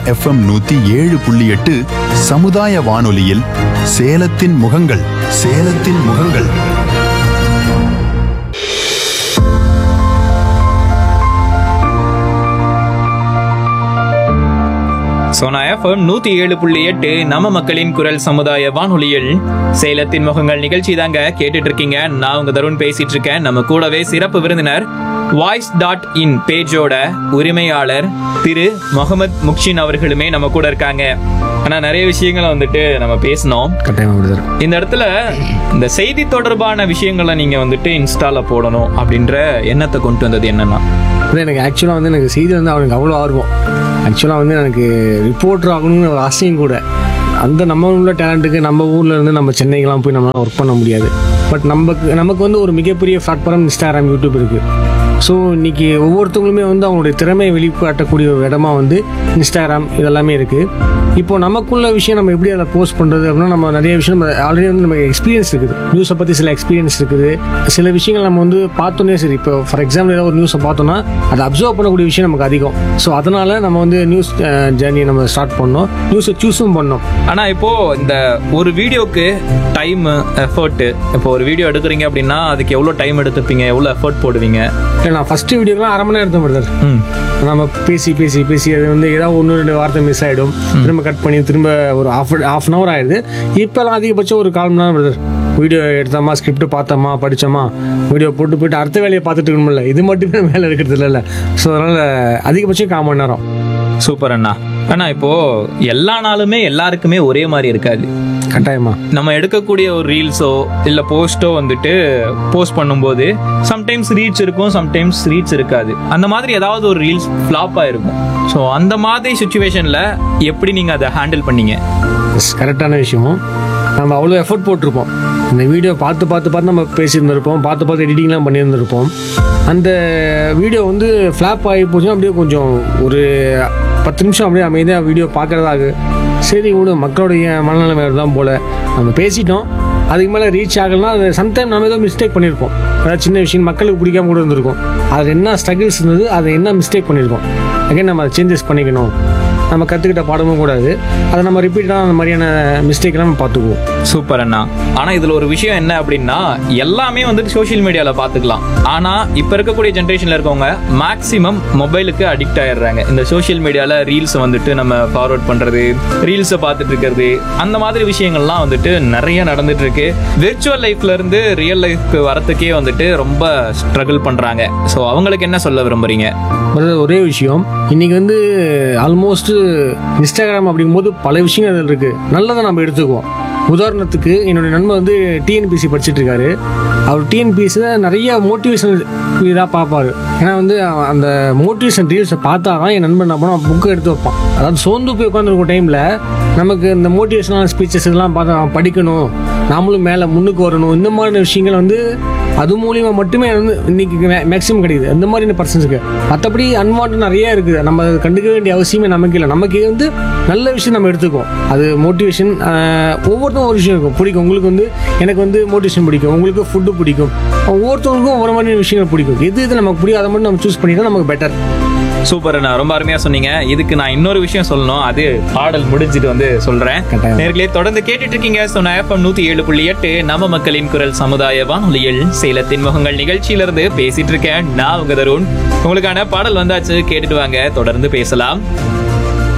FM நூத்தி ஏழு புள்ளி எட்டு சமுதாய வானொலியில் சேலத்தின் முகங்கள் சேலத்தின் முகங்கள் சோனா எஃப்எம் நூத்தி ஏழு புள்ளி எட்டு நம்ம மக்களின் குரல் சமுதாய வானொலியில் சேலத்தின் முகங்கள் நிகழ்ச்சி தாங்க கேட்டுட்டு இருக்கீங்க நான் உங்க தருண் பேசிட்டு இருக்கேன் நம்ம கூடவே சிறப்பு விருந்தினர் வாய்ஸ் டாட் இன் பேஜோட உரிமையாளர் திரு முகமது முக்ஷின் அவர்களுமே நம்ம கூட இருக்காங்க ஆனா நிறைய விஷயங்களை வந்துட்டு நம்ம பேசினோம் கட்டாயமா பிரதர் இந்த இடத்துல இந்த செய்தி தொடர்பான விஷயங்களை நீங்க வந்துட்டு இன்ஸ்டால போடணும் அப்படின்ற எண்ணத்தை கொண்டு வந்தது என்னன்னா இல்லை எனக்கு ஆக்சுவலாக வந்து எனக்கு செய்தி வந்து அவனுக்கு அவ்வளோ ஆர்வம் ஆக்சுவலாக வந்து எனக்கு ரிப்போர்ட்டர் ஆகணும்னு ஒரு ஆசையும் கூட அந்த நம்ம உள்ள டேலண்ட்டுக்கு நம்ம ஊர்ல இருந்து நம்ம சென்னைக்கெல்லாம் போய் நம்மளால ஒர்க் பண்ண முடியாது பட் நமக்கு நமக்கு வந்து ஒரு மிகப்பெரிய பிளாட்ஃபார்ம் இன்ஸ்டாகிராம் யூடியூப் இருக்குது ஸோ இன்னைக்கு ஒவ்வொருத்தவங்களுமே வந்து அவங்களுடைய திறமையை வெளிக்காட்டக்கூடிய ஒரு இடமா வந்து இன்ஸ்டாகிராம் இதெல்லாமே இருக்குது இப்போ நமக்குள்ள விஷயம் நம்ம எப்படி அதை போஸ்ட் பண்ணுறது அப்படின்னா நம்ம நிறைய விஷயம் ஆல்ரெடி வந்து நமக்கு எக்ஸ்பீரியன்ஸ் இருக்குது நியூஸை பற்றி சில எக்ஸ்பீரியன்ஸ் இருக்குது சில விஷயங்கள் நம்ம வந்து பார்த்தோன்னே சரி இப்போ ஃபார் எக்ஸாம்பிள் ஏதாவது ஒரு நியூஸை பார்த்தோம்னா அதை அப்சர்வ் பண்ணக்கூடிய விஷயம் நமக்கு அதிகம் ஸோ அதனால நம்ம வந்து நியூஸ் ஜேர்னி நம்ம ஸ்டார்ட் பண்ணோம் நியூஸை சூஸும் பண்ணோம் ஆனா இப்போ இந்த ஒரு வீடியோக்கு டைம் எஃபர்ட் இப்போ ஒரு வீடியோ எடுக்கிறீங்க அப்படின்னா அதுக்கு எவ்வளவு டைம் எடுத்துப்பீங்க எவ்வளவு எஃபர்ட் போடுவீங்க இல்லை நான் ஃபஸ்ட்டு வீடியோக்கெலாம் அரை மணி நேரம் எடுத்தேன் பிரதர் ம் நம்ம பேசி பேசி பேசி அது வந்து ஏதாவது ஒன்று ரெண்டு வார்த்தை மிஸ் ஆகிடும் திரும்ப கட் பண்ணி திரும்ப ஒரு ஆஃப் ஆஃப் அன் ஹவர் ஆயிடுது இப்போலாம் அதிகபட்சம் ஒரு கால் மணி நேரம் பிரதர் வீடியோ எடுத்தோமா ஸ்கிரிப்ட் பார்த்தோமா படித்தோமா வீடியோ போட்டு போயிட்டு அடுத்த வேலையை பார்த்துட்டு இருக்கணும்ல இது மட்டுமே வேலை இருக்கிறது இல்லைல்ல ஸோ அதனால் அதிகபட்சம் கால் மணி நேரம் சூப்பர் அண்ணா அண்ணா இப்போ எல்லா நாளுமே எல்லாருக்குமே ஒரே மாதிரி இருக்காது கட்டாயமா நம்ம எடுக்கக்கூடிய ஒரு ரீல்ஸோ இல்ல போஸ்டோ வந்துட்டு போஸ்ட் பண்ணும்போது சம்டைம்ஸ் ரீச் இருக்கும் சம்டைம்ஸ் ரீச் இருக்காது அந்த மாதிரி ஏதாவது ஒரு ரீல்ஸ் ஃப்ளாப் ஆயிருக்கும் ஸோ அந்த மாதிரி சுச்சுவேஷன்ல எப்படி நீங்க அதை ஹேண்டில் பண்ணீங்க எஸ் கரெக்டான விஷயம் நம்ம அவ்வளோ எஃபோர்ட் போட்டிருப்போம் இந்த வீடியோ பார்த்து பார்த்து பார்த்து நம்ம பேசியிருந்திருப்போம் பார்த்து பார்த்து எடிட்டிங்லாம் பண்ணியிருந்திருப்போம் அந்த வீடியோ வந்து ஃப்ளாப் ஆகி போச்சுன்னா அப்படியே கொஞ்சம் ஒரு பத்து நிமிஷம் அப்படியே அமைதியாக வீடியோ பார்க்குறதாக சரி விடு மக்களுடைய மனநிலைமை தான் போல் நம்ம பேசிட்டோம் அதுக்கு மேலே ரீச் ஆகலைன்னா அது சம்டைம் நம்ம ஏதோ மிஸ்டேக் பண்ணியிருப்போம் அதாவது சின்ன விஷயம் மக்களுக்கு பிடிக்காம கூட இருந்திருக்கும் அதில் என்ன ஸ்ட்ரகிள்ஸ் இருந்தது அதை என்ன மிஸ்டேக் பண்ணியிருக்கோம் அகைன் நம்ம அதை சேஞ்சஸ் பண்ணிக்கணும் நம்ம கற்றுக்கிட்ட பாடமும் கூடாது அதை நம்ம ரிப்பீட்டாக அந்த மாதிரியான மிஸ்டேக்லாம் நம்ம பார்த்துக்குவோம் சூப்பர் அண்ணா ஆனா இதுல ஒரு விஷயம் என்ன அப்படின்னா எல்லாமே வந்துட்டு சோஷியல் மீடியால பாத்துக்கலாம் ஆனா இப்ப இருக்கக்கூடிய ஜென்ரேஷன்ல இருக்கவங்க மேக்சிமம் மொபைலுக்கு அடிக்ட் ஆயிடுறாங்க இந்த சோஷியல் மீடியால ரீல்ஸ் வந்துட்டு நம்ம ஃபார்வர்ட் பண்றது ரீல்ஸை பார்த்துட்டு இருக்கிறது அந்த மாதிரி விஷயங்கள்லாம் வந்துட்டு நிறைய நடந்துட்டு இருக்கு விர்ச்சுவல் லைஃப்ல இருந்து ரியல் லைஃப்க்கு வரத்துக்கே வந்துட்டு ரொம்ப ஸ்ட்ரகிள் பண்றாங்க ஸோ அவங்களுக்கு என்ன சொல்ல விரும்புறீங்க அதாவது ஒரே விஷயம் இன்னைக்கு வந்து ஆல்மோஸ்ட் இன்ஸ்டாகிராம் அப்படிங்கும்போது பல விஷயங்கள் அதில் இருக்குது நல்லதை நம்ம எடுத்துக்குவோம் உதாரணத்துக்கு என்னுடைய நண்பர் வந்து டிஎன்பிசி படிச்சுட்டு இருக்காரு அவர் டிஎன்பிசியில் நிறைய மோட்டிவேஷனல் இதாக பார்ப்பாரு ஏன்னா வந்து அவன் அந்த மோட்டிவேஷன் ரீல்ஸை பார்த்தா தான் என் நண்பன் என்ன பண்ணுவான் புக்கை எடுத்து வைப்பான் அதாவது சோர்ந்து போய் உட்காந்துருக்க டைமில் நமக்கு இந்த மோட்டிவேஷனல் ஸ்பீச்சஸ் இதெல்லாம் பார்த்தா அவன் படிக்கணும் நாமளும் மேலே முன்னுக்கு வரணும் இந்த மாதிரியான விஷயங்கள் வந்து அது மூலியமா மட்டுமே வந்து இன்னைக்கு மேக்ஸிமம் கிடைக்குது அந்த மாதிரியான பர்சன்ஸுக்கு மற்றபடி அன்வான்ட் நிறைய இருக்குது நம்ம அதை கண்டுக்க வேண்டிய அவசியமே நமக்கு இல்லை நமக்கு வந்து நல்ல விஷயம் நம்ம எடுத்துக்குவோம் அது மோட்டிவேஷன் ஒவ்வொருத்தரும் ஒரு விஷயம் இருக்கும் பிடிக்கும் உங்களுக்கு வந்து எனக்கு வந்து மோட்டிவேஷன் பிடிக்கும் உங்களுக்கு ஃபுட்டு பிடிக்கும் ஒவ்வொருத்தவங்களுக்கும் ஒவ்வொரு மாதிரியான விஷயங்கள் பிடிக்கும் எது எது நமக்கு பிடிக்கும் அதை மட்டும் நம்ம சூஸ் பண்ணிட்டா நமக்கு பெட்டர் சூப்பர் அண்ணா ரொம்ப அருமையா சொன்னீங்க இதுக்கு நான் இன்னொரு விஷயம் சொல்லணும் அது பாடல் முடிஞ்சிட்டு வந்து சொல்றேன் கட்டாயம். நேர்களே தொடர்ந்து கேட்டுட்டு இருக்கீங்க சொன்ன எஃப்எம் நூத்தி ஏழு புள்ளி எட்டு நம்ம மக்களின் குரல் சமுதாய வானொலியில் சேலத்தின் முகங்கள் நிகழ்ச்சியிலிருந்து பேசிட்டு இருக்கேன் நான் உங்க தருண் உங்களுக்கான பாடல் வந்தாச்சு கேட்டுட்டு வாங்க தொடர்ந்து பேசலாம்